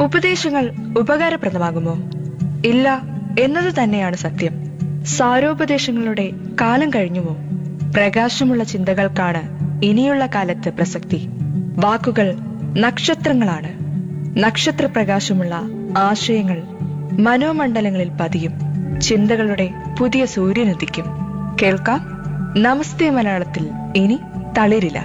ഉപദേശങ്ങൾ ഉപകാരപ്രദമാകുമോ ഇല്ല എന്നത് തന്നെയാണ് സത്യം സാരോപദേശങ്ങളുടെ കാലം കഴിഞ്ഞുമോ പ്രകാശമുള്ള ചിന്തകൾക്കാണ് ഇനിയുള്ള കാലത്ത് പ്രസക്തി വാക്കുകൾ നക്ഷത്രങ്ങളാണ് നക്ഷത്രപ്രകാശമുള്ള ആശയങ്ങൾ മനോമണ്ഡലങ്ങളിൽ പതിയും ചിന്തകളുടെ പുതിയ സൂര്യനുദിക്കും കേൾക്കാം നമസ്തേ മലയാളത്തിൽ ഇനി തളിരില്ല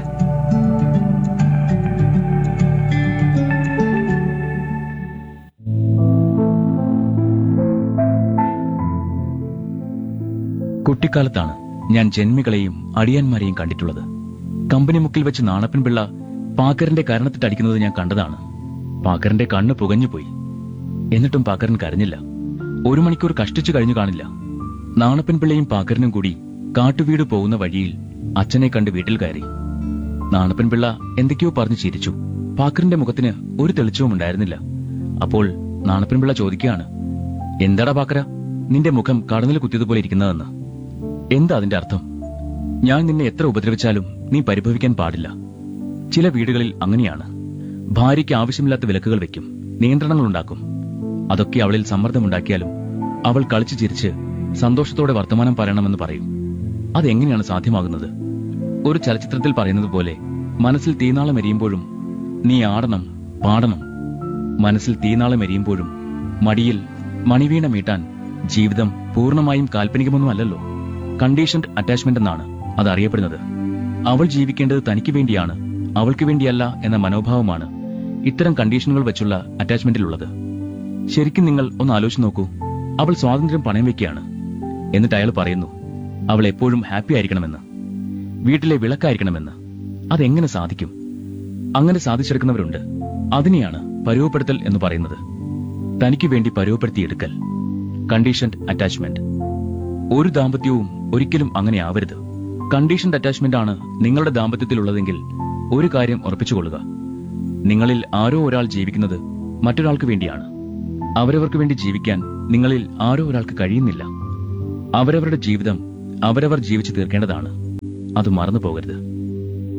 കുട്ടിക്കാലത്താണ് ഞാൻ ജന്മികളെയും അടിയാന്മാരെയും കണ്ടിട്ടുള്ളത് കമ്പനി മുക്കിൽ വെച്ച് നാണപ്പൻ പിള്ള പാക്കറിന്റെ കരണത്തിട്ടടിക്കുന്നത് ഞാൻ കണ്ടതാണ് പാക്കറിന്റെ കണ്ണ് പുകഞ്ഞുപോയി എന്നിട്ടും പാക്കരൻ കരഞ്ഞില്ല ഒരു മണിക്കൂർ കഷ്ടിച്ചു കഴിഞ്ഞു കാണില്ല നാണപ്പൻ പിള്ളയും പാക്കരനും കൂടി കാട്ടുവീട് പോകുന്ന വഴിയിൽ അച്ഛനെ കണ്ട് വീട്ടിൽ കയറി നാണപ്പൻ പിള്ള എന്തൊക്കെയോ പറഞ്ഞു ചിരിച്ചു പാക്കറിന്റെ മുഖത്തിന് ഒരു തെളിച്ചവും ഉണ്ടായിരുന്നില്ല അപ്പോൾ നാണപ്പൻ പിള്ള ചോദിക്കുകയാണ് എന്താടാ പാക്കര നിന്റെ മുഖം കടന്നിൽ കുത്തിയതുപോലെ ഇരിക്കുന്നതെന്ന് എന്താ അതിന്റെ അർത്ഥം ഞാൻ നിന്നെ എത്ര ഉപദ്രവിച്ചാലും നീ പരിഭവിക്കാൻ പാടില്ല ചില വീടുകളിൽ അങ്ങനെയാണ് ഭാര്യയ്ക്ക് ആവശ്യമില്ലാത്ത വിലക്കുകൾ വെക്കും നിയന്ത്രണങ്ങൾ ഉണ്ടാക്കും അതൊക്കെ അവളിൽ സമ്മർദ്ദമുണ്ടാക്കിയാലും അവൾ കളിച്ചു ചിരിച്ച് സന്തോഷത്തോടെ വർത്തമാനം പറയണമെന്ന് പറയും അതെങ്ങനെയാണ് സാധ്യമാകുന്നത് ഒരു ചലച്ചിത്രത്തിൽ പറയുന്നത് പോലെ മനസ്സിൽ തീനാളം എരിയുമ്പോഴും നീ ആടണം പാടണം മനസ്സിൽ തീനാളം എരിയുമ്പോഴും മടിയിൽ മണിവീണ മീട്ടാൻ ജീവിതം പൂർണ്ണമായും കാൽപ്പനികമൊന്നുമല്ലല്ലോ കണ്ടീഷൻഡ് അറ്റാച്ച്മെന്റ് എന്നാണ് അത് അറിയപ്പെടുന്നത് അവൾ ജീവിക്കേണ്ടത് തനിക്ക് വേണ്ടിയാണ് അവൾക്ക് വേണ്ടിയല്ല എന്ന മനോഭാവമാണ് ഇത്തരം കണ്ടീഷനുകൾ വെച്ചുള്ള അറ്റാച്ച്മെന്റിലുള്ളത് ശരിക്കും നിങ്ങൾ ഒന്ന് ആലോചിച്ച് നോക്കൂ അവൾ സ്വാതന്ത്ര്യം പണയം വെക്കുകയാണ് എന്നിട്ട് അയാൾ പറയുന്നു അവൾ എപ്പോഴും ഹാപ്പി ആയിരിക്കണമെന്ന് വീട്ടിലെ വിളക്കായിരിക്കണമെന്ന് അതെങ്ങനെ സാധിക്കും അങ്ങനെ സാധിച്ചെടുക്കുന്നവരുണ്ട് അതിനെയാണ് പരുവപ്പെടുത്തൽ എന്ന് പറയുന്നത് തനിക്ക് വേണ്ടി പരുവപ്പെടുത്തിയെടുക്കൽ കണ്ടീഷൻഡ് അറ്റാച്ച്മെന്റ് ഒരു ദാമ്പത്യവും ഒരിക്കലും അങ്ങനെ ആവരുത് കണ്ടീഷൻഡ് അറ്റാച്ച്മെന്റ് ആണ് നിങ്ങളുടെ ദാമ്പത്യത്തിലുള്ളതെങ്കിൽ ഒരു കാര്യം ഉറപ്പിച്ചുകൊള്ളുക നിങ്ങളിൽ ആരോ ഒരാൾ ജീവിക്കുന്നത് മറ്റൊരാൾക്ക് വേണ്ടിയാണ് അവരവർക്ക് വേണ്ടി ജീവിക്കാൻ നിങ്ങളിൽ ആരോ ഒരാൾക്ക് കഴിയുന്നില്ല അവരവരുടെ ജീവിതം അവരവർ ജീവിച്ചു തീർക്കേണ്ടതാണ് അത് മറന്നു പോകരുത്